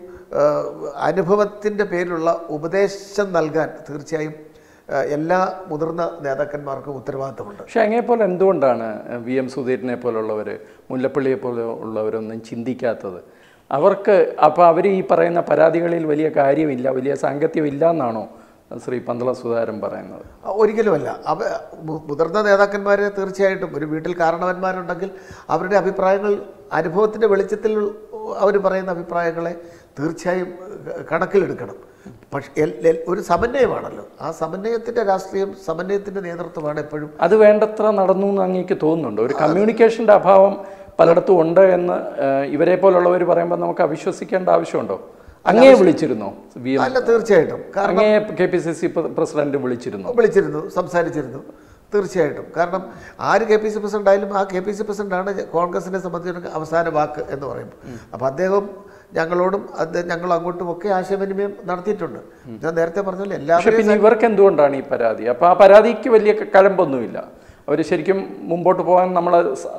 അനുഭവത്തിൻ്റെ പേരിലുള്ള ഉപദേശം നൽകാൻ തീർച്ചയായും ആ, എല്ലാ മുതിർന്ന നേതാക്കന്മാർക്കും ഉത്തരവാദിത്തമുണ്ട് പക്ഷെ അങ്ങേപ്പോലെ എന്തുകൊണ്ടാണ് വി എം സുധീരനെ പോലുള്ളവർ മുല്ലപ്പള്ളിയെ പോലെ ഉള്ളവരൊന്നും ചിന്തിക്കാത്തത് അവർക്ക് അപ്പോൾ അവർ ഈ പറയുന്ന പരാതികളിൽ വലിയ കാര്യമില്ല വലിയ സാങ്കത്യമില്ല എന്നാണോ ശ്രീ പന്തള സുധാകരൻ പറയുന്നത് ഒരിക്കലുമല്ല അവ മു- മുതിർന്ന നേതാക്കന്മാരെ തീർച്ചയായിട്ടും ഒരു വീട്ടിൽ കാരണവന്മാരുണ്ടെങ്കിൽ അവരുടെ അഭിപ്രായങ്ങൾ അനുഭവത്തിൻ്റെ വെളിച്ചത്തിൽ അവർ പറയുന്ന അഭിപ്രായങ്ങളെ തീർച്ചയായും ഏഹ്, കണക്കിലെടുക്കണം പക്ഷെ എൽ- എൽ- ഒരു സമന്വയമാണല്ലോ ആ സമന്വയത്തിൻ്റെ രാഷ്ട്രീയം സമന്വയത്തിൻ്റെ നേതൃത്വമാണ് എപ്പോഴും അത് വേണ്ടത്ര നടന്നു എന്ന് അങ്ങേക്ക് തോന്നുന്നുണ്ട് ഒരു കമ്മ്യൂണിക്കേഷൻ്റെ അഭാവം പലയിടത്തും ഉണ്ട് എന്ന് ഏഹ്, ഇവരെ പോലുള്ളവർ പറയുമ്പോൾ നമുക്ക് അവിശ്വസിക്കേണ്ട ആവശ്യമുണ്ടോ അങ്ങേ വിളിച്ചിരുന്നോ വി എം അല്ല തീർച്ചയായിട്ടും കാരണം അങ്ങേ K P C C president വിളിച്ചിരുന്നു വിളിച്ചിരുന്നു സംസാരിച്ചിരുന്നു തീർച്ചയായിട്ടും കാരണം ആര് കെ പി സി പ്രസിഡന്റ് ആയാലും ആ കെ പി സി പ്രസിഡന്റാണ് കോൺഗ്രസിനെ സംബന്ധിച്ചിടത്തോളം അവസാന വാക്ക് എന്ന് പറയും അപ്പോൾ അദ്ദേഹം ഞങ്ങളോടും അദ്ദേഹം ഞങ്ങൾ അങ്ങോട്ടും ഒക്കെ ആശയവിനിമയം നടത്തിയിട്ടുണ്ട് ഞാൻ നേരത്തെ പറഞ്ഞ പോലെ പക്ഷെ എല്ലാവരും പിന്നെ ഇവർക്ക് എന്തുകൊണ്ടാണ് ഈ പരാതി അപ്പോൾ ആ പരാതിക്ക് വലിയ ക- കഴമ്പൊന്നുമില്ല അവർ ശരിക്കും മുമ്പോട്ട് പോകാൻ നമ്മൾ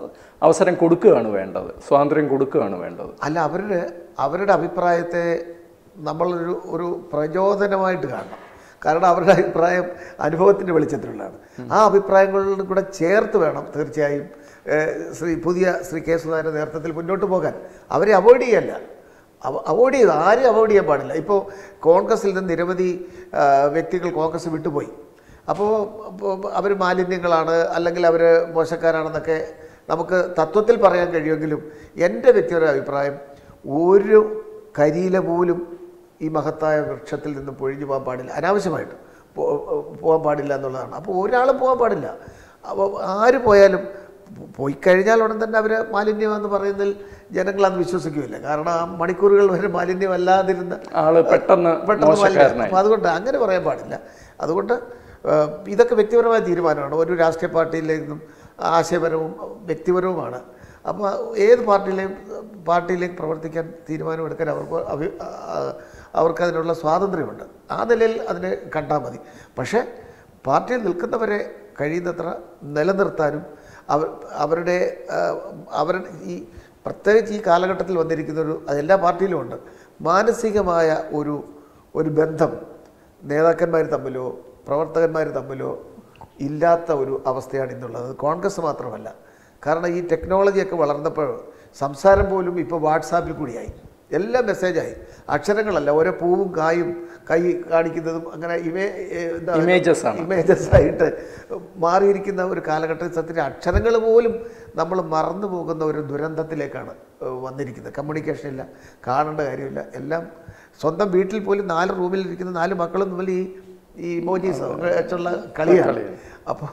അവസരം കൊടുക്കുകയാണ് വേണ്ടത് സ്വാതന്ത്ര്യം കൊടുക്കുകയാണ് വേണ്ടത് അല്ല അവരുടെ അവരുടെ അഭിപ്രായത്തെ നമ്മളൊരു ഒരു പ്രചോദനമായിട്ട് കാണണം കാരണം അവരുടെ അഭിപ്രായം അനുഭവത്തിൻ്റെ വെളിച്ചത്തിലുള്ളതാണ് ആ അഭിപ്രായങ്ങളിലും കൂടെ ചേർത്ത് വേണം തീർച്ചയായും ഏഹ്, ശ്രീ പുതിയ ശ്രീ കെ സുധാകരൻ്റെ നേതൃത്വത്തിൽ മുന്നോട്ട് പോകാൻ അവരെ അവോയ്ഡ് ചെയ്യല്ല അവോയ്ഡ് ചെയ്ത് ആരും അവോയ്ഡ് ചെയ്യാൻ പാടില്ല ഇപ്പോൾ കോൺഗ്രസിൽ നിന്ന് നിരവധി ആ, വ്യക്തികൾ കോൺഗ്രസ് വിട്ടുപോയി അപ്പോൾ അവർ മാലിന്യങ്ങളാണ് അല്ലെങ്കിൽ അവർ മോശക്കാരാണെന്നൊക്കെ നമുക്ക് തത്വത്തിൽ പറയാൻ കഴിയുമെങ്കിലും എൻ്റെ വ്യക്തിപര അഭിപ്രായം ഒരു കരിയില പോലും ഈ മഹത്തായ വൃക്ഷത്തിൽ നിന്ന് പൊഴിഞ്ഞു പോകാൻ പാടില്ല അനാവശ്യമായിട്ട് പോ- പോകാൻ പാടില്ല എന്നുള്ളതാണ് അപ്പോൾ ഒരാളും പോകാൻ പാടില്ല അപ്പോൾ ആര് പോയാലും പോ- പോയി കഴിഞ്ഞാൽ ഉടൻ തന്നെ അവർ മാലിന്യമെന്ന് പറയുന്നതിൽ ജനങ്ങൾ അത് വിശ്വസിക്കുകയില്ല കാരണം ആ മണിക്കൂറുകൾ വരെ മാലിന്യമല്ലാതിരുന്ന ആള് പെട്ടെന്ന് പെട്ടെന്ന് മാലിന്യം മോശക്കാരനായി അപ്പോൾ അതുകൊണ്ട് അങ്ങനെ പറയാൻ പാടില്ല അതുകൊണ്ട് ആ, ഇതൊക്കെ വ്യക്തിപരമായ തീരുമാനമാണ് ഒരു രാഷ്ട്രീയ പാർട്ടിയിലേക്കും ആശയപരവും വ്യക്തിപരവുമാണ് അപ്പോൾ ഏത് പാർട്ടിയിലെയും പാർട്ടിയിലേക്ക് പ്രവർത്തിക്കാൻ തീരുമാനമെടുക്കാൻ അവർക്ക് അഭി ആ, അവർക്കതിനുള്ള സ്വാതന്ത്ര്യമുണ്ട് ആ നിലയിൽ അതിനെ കണ്ടാൽ മതി പക്ഷേ പാർട്ടിയിൽ നിൽക്കുന്നവരെ കഴിയുന്നത്ര നിലനിർത്താനും അവർ അവരുടെ ആ, അവരുടെ ഈ പ്രത്യേകിച്ച് ഈ കാലഘട്ടത്തിൽ വന്നിരിക്കുന്ന ഒരു അത് എല്ലാ പാർട്ടിയിലും ഉണ്ട് മാനസികമായ ഒരു ഒരു ബന്ധം നേതാക്കന്മാർ തമ്മിലോ പ്രവർത്തകന്മാർ തമ്മിലോ ഇല്ലാത്ത ഒരു അവസ്ഥയാണ് ഇന്നുള്ളത് അത് കോൺഗ്രസ് മാത്രമല്ല കാരണം ഈ ടെക്നോളജിയൊക്കെ വളർന്നപ്പോൾ സംസാരം പോലും ഇപ്പോൾ വാട്സാപ്പിൽ കൂടിയായി എല്ലാം മെസ്സേജായി അക്ഷരങ്ങളല്ല ഓരോ പൂവും കായും കൈ കാണിക്കുന്നതും അങ്ങനെ ഇമേ എന്താ Images ആണ്. ഇമേജസ് ആയിട്ട് മാറിയിരിക്കുന്ന ഒരു കാലഘട്ടത്തിൽ സത്യത്തിൽ അക്ഷരങ്ങൾ പോലും നമ്മൾ മറന്നു പോകുന്ന ഒരു ദുരന്തത്തിലേക്കാണ് ഏഹ്, വന്നിരിക്കുന്നത് കമ്മ്യൂണിക്കേഷൻ ഇല്ല കാണേണ്ട കാര്യമില്ല എല്ലാം സ്വന്തം വീട്ടിൽ പോലും നാല് റൂമിൽ ഇരിക്കുന്ന നാല് മക്കളും തമ്മിൽ ഈ ഈ ഇമോജീസ് വെച്ചുള്ള കളിയാണ് അപ്പോൾ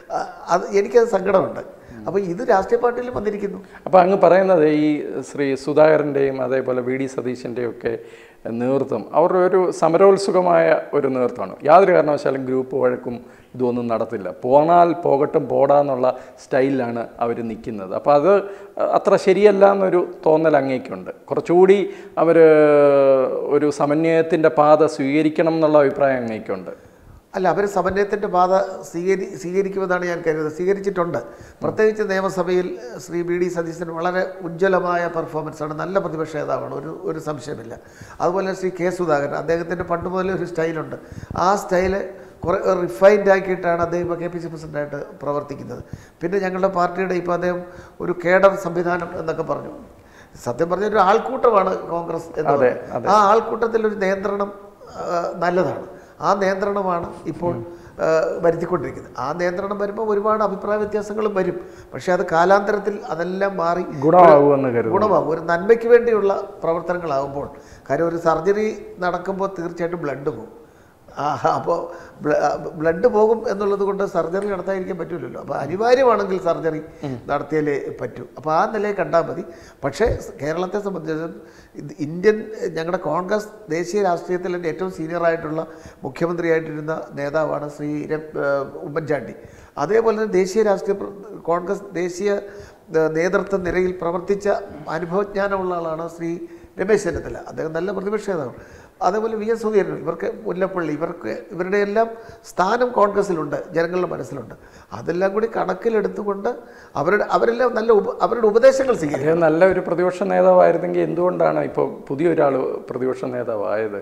അത് എനിക്കത് സങ്കടമുണ്ട് അപ്പോൾ ഇത് രാഷ്ട്രീയ പാർട്ടിയിലും വന്നിരിക്കുന്നു അപ്പോൾ അങ്ങ് പറയുന്നത് ഈ ശ്രീ സുധാകരൻ്റെയും അതേപോലെ വി ഡി സതീശൻ്റെയും ഒക്കെ നേതൃത്വം അവരുടെ ഒരു സമരോത്സുകമായ ഒരു നേതൃത്വമാണ് യാതൊരു കാരണവശാലും ഗ്രൂപ്പ് വഴക്കും ഇതൊന്നും നടത്തില്ല പോന്നാൽ പോകട്ടും പോടാന്നുള്ള സ്റ്റൈലിലാണ് അവർ നിൽക്കുന്നത് അപ്പോൾ അത് അത്ര ശരിയല്ല എന്നൊരു തോന്നൽ അങ്ങേക്കുണ്ട് കുറച്ചുകൂടി അവർ ഒരു സമന്വയത്തിൻ്റെ പാത സ്വീകരിക്കണം എന്നുള്ള അഭിപ്രായം അങ്ങേക്കുണ്ട് അല്ല അവർ സമന്വയത്തിൻ്റെ പാത സ്വീകരി സ്വീകരിക്കുമെന്നാണ് ഞാൻ കരുതുന്നത് സ്വീകരിച്ചിട്ടുണ്ട് പ്രത്യേകിച്ച് നിയമസഭയിൽ ശ്രീ ബി ഡി സതീശൻ വളരെ ഉജ്ജ്വലമായ പെർഫോമൻസാണ് നല്ല പ്രതിപക്ഷ നേതാവാണ് ഒരു ഒരു സംശയമില്ല അതുപോലെ ശ്രീ കെ സുധാകരൻ അദ്ദേഹത്തിൻ്റെ പണ്ട് മുതലേ ഒരു സ്റ്റൈലുണ്ട് ആ സ്റ്റൈല് കുറേ റിഫൈൻഡ് ആക്കിയിട്ടാണ് അദ്ദേഹം ഇപ്പോൾ കെ പി സി പ്രസിഡൻ്റായിട്ട് പ്രവർത്തിക്കുന്നത് പിന്നെ ഞങ്ങളുടെ പാർട്ടിയുടെ ഇപ്പോൾ അദ്ദേഹം ഒരു കേഡർ സംവിധാനം എന്നൊക്കെ പറഞ്ഞു സത്യം പറഞ്ഞ ഒരു ആൾക്കൂട്ടമാണ് കോൺഗ്രസ് എന്ന് അതെ, പറയുന്നത്. ആ ആൾക്കൂട്ടത്തിൽ ഒരു നിയന്ത്രണം ആ, നല്ലതാണ് ആ നിയന്ത്രണമാണ് ഇപ്പോൾ ആ, വരുത്തിക്കൊണ്ടിരിക്കുന്നത് ആ നിയന്ത്രണം വരുമ്പോൾ ഒരുപാട് അഭിപ്രായ വ്യത്യാസങ്ങളും വരും പക്ഷേ അത് കാലാന്തരത്തിൽ അതെല്ലാം മാറി ഗുണമാകുമെന്ന് കരുതുന്നു ഗുണമാകും ഒരു നന്മയ്ക്ക് വേണ്ടിയുള്ള പ്രവർത്തനങ്ങളാകുമ്പോൾ കാര്യം ഒരു സർജറി നടക്കുമ്പോൾ തീർച്ചയായിട്ടും ബ്ലഡ് പോകും ആ അപ്പോൾ ബ്ലഡ് പോകും എന്നുള്ളത് കൊണ്ട് സർജറി നടത്താതിരിക്കാൻ പറ്റില്ലല്ലോ അപ്പോൾ അനിവാര്യമാണെങ്കിൽ സർജറി നടത്തിയാലേ പറ്റൂ അപ്പോൾ ആ നിലയെ കണ്ടാൽ മതി പക്ഷേ കേരളത്തെ സംബന്ധിച്ചിടത്തോളം ഇത് ഇന്ത്യൻ ഞങ്ങളുടെ കോൺഗ്രസ് ദേശീയ രാഷ്ട്രീയത്തിൽ തന്നെ ഏറ്റവും സീനിയറായിട്ടുള്ള മുഖ്യമന്ത്രിയായിട്ടിരുന്ന നേതാവാണ് ശ്രീ ര- ഏഹ് ഉമ്മൻചാണ്ടി അതേപോലെ തന്നെ ദേശീയ രാഷ്ട്രീയ പ്ര- കോൺഗ്രസ് ദേശീയ ഏഹ് നേതൃത്വ നിരയിൽ പ്രവർത്തിച്ച അനുഭവജ്ഞാനമുള്ള ആളാണ് ശ്രീ രമേശ് ചെന്നിത്തല അദ്ദേഹം നല്ല പ്രതിപക്ഷ നേതാവാണ് അതേപോലെ വി എസ് സുധീരൻ ഇവർക്ക് മുല്ലപ്പള്ളി ഇവർക്ക് ഇവരുടെ എല്ലാം സ്ഥാനം കോൺഗ്രസ്സിലുണ്ട് ജനങ്ങളുടെ മനസ്സിലുണ്ട് അതെല്ലാം കൂടി കണക്കിലെടുത്തുകൊണ്ട് അവരുടെ അവരെല്ലാം നല്ല ഉപ അവരുടെ ഉപദേശങ്ങൾ സ്വീകരിക്കും അദ്ദേഹം നല്ല ഒരു പ്രതിപക്ഷ നേതാവായിരുന്നെങ്കിൽ എന്തുകൊണ്ടാണ് ഇപ്പോൾ പുതിയൊരാൾ പ്രതിപക്ഷ നേതാവായത്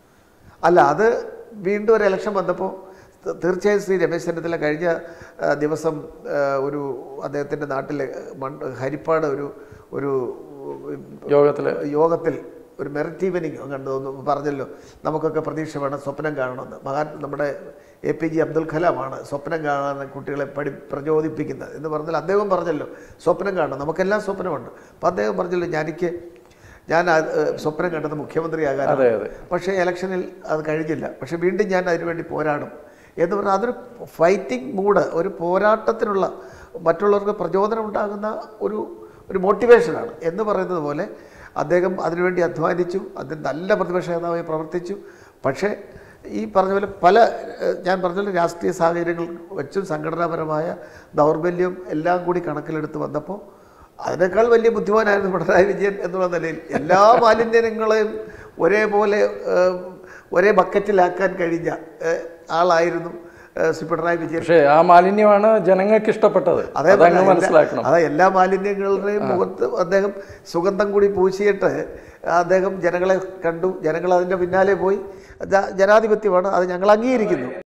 അല്ല അത് വീണ്ടും ഒരു ഇലക്ഷൻ വന്നപ്പോൾ ത- തീർച്ചയായും ശ്രീ രമേശ് ചെന്നിത്തല കഴിഞ്ഞ ആ, ദിവസം ആ, ഒരു അദ്ദേഹത്തിൻ്റെ നാട്ടിലെ മൺ ഹരിപ്പാട് ഒരു ഒരു യോഗത്തിൽ യോഗത്തിൽ ഒരു മെറിറ്റ് ഈവനിങ് കണ്ടു എന്ന് പറഞ്ഞല്ലോ നമുക്കൊക്കെ പ്രതീക്ഷ വേണം സ്വപ്നം കാണണമെന്ന് മഹാൻ നമ്മുടെ എ പി ജെ അബ്ദുൽ കലാമാണ് സ്വപ്നം കാണാൻ കുട്ടികളെ പഠി പ്രചോദിപ്പിക്കുന്നത് എന്ന് പറഞ്ഞാൽ അദ്ദേഹം പറഞ്ഞല്ലോ സ്വപ്നം കാണണം നമുക്കെല്ലാം സ്വപ്നമുണ്ട് അപ്പം അദ്ദേഹം പറഞ്ഞല്ലോ ഞാനിക്ക് ഞാൻ ആ, ഏഹ്, സ്വപ്നം കണ്ടത് മുഖ്യമന്ത്രിയാകാൻ അതെ അതെ പക്ഷേ ഇലക്ഷനിൽ അത് കഴിഞ്ഞില്ല പക്ഷേ വീണ്ടും ഞാൻ അതിനുവേണ്ടി പോരാടും എന്ന് പറഞ്ഞാൽ അതൊരു ഫൈറ്റിംഗ് മൂഡ് ഒരു പോരാട്ടത്തിനുള്ള മറ്റുള്ളവർക്ക് പ്രചോദനം ഉണ്ടാകുന്ന ഒരു ഒരു മോട്ടിവേഷനാണ് എന്ന് പറയുന്നത് പോലെ അദ്ദേഹം അതിനുവേണ്ടി അധ്വാനിച്ചു അദ്ദേഹം നല്ല പ്രതിപക്ഷ നേതാവായി പ്രവർത്തിച്ചു പക്ഷേ ഈ പറഞ്ഞ പോലെ പല ഏഹ്, ഞാൻ പറഞ്ഞ പോലെ രാഷ്ട്രീയ സാഹചര്യങ്ങൾ വെച്ചും സംഘടനാപരമായ ദൗർബല്യം എല്ലാം കൂടി കണക്കിലെടുത്ത് വന്നപ്പോൾ അതിനേക്കാൾ വലിയ ബുദ്ധിമാനായിരുന്നു പിണറായി വിജയൻ എന്നുള്ള നിലയിൽ എല്ലാ മാലിന്യങ്ങളെയും ഒരേപോലെ ഏഹ്, ഒരേ ബക്കറ്റിലാക്കാൻ കഴിഞ്ഞ ഏഹ്, ആളായിരുന്നു ഏഹ്, ശ്രീ പിണറായി വിജയൻ പക്ഷേ ആ മാലിന്യമാണ് ജനങ്ങൾക്ക് ഇഷ്ടപ്പെട്ടത് അതങ്ങ് മനസ്സിലാക്കണം അതെ എല്ലാ മാലിന്യങ്ങളുടെയും മുഖത്ത് അദ്ദേഹം സുഗന്ധം കൂടി പൂശിയിട്ട് അദ്ദേഹം ജനങ്ങളെ കണ്ടു ജനങ്ങൾ അതിൻ്റെ പിന്നാലെ പോയി ജ- ജനാധിപത്യമാണ് അത് ഞങ്ങൾ അംഗീകരിക്കുന്നു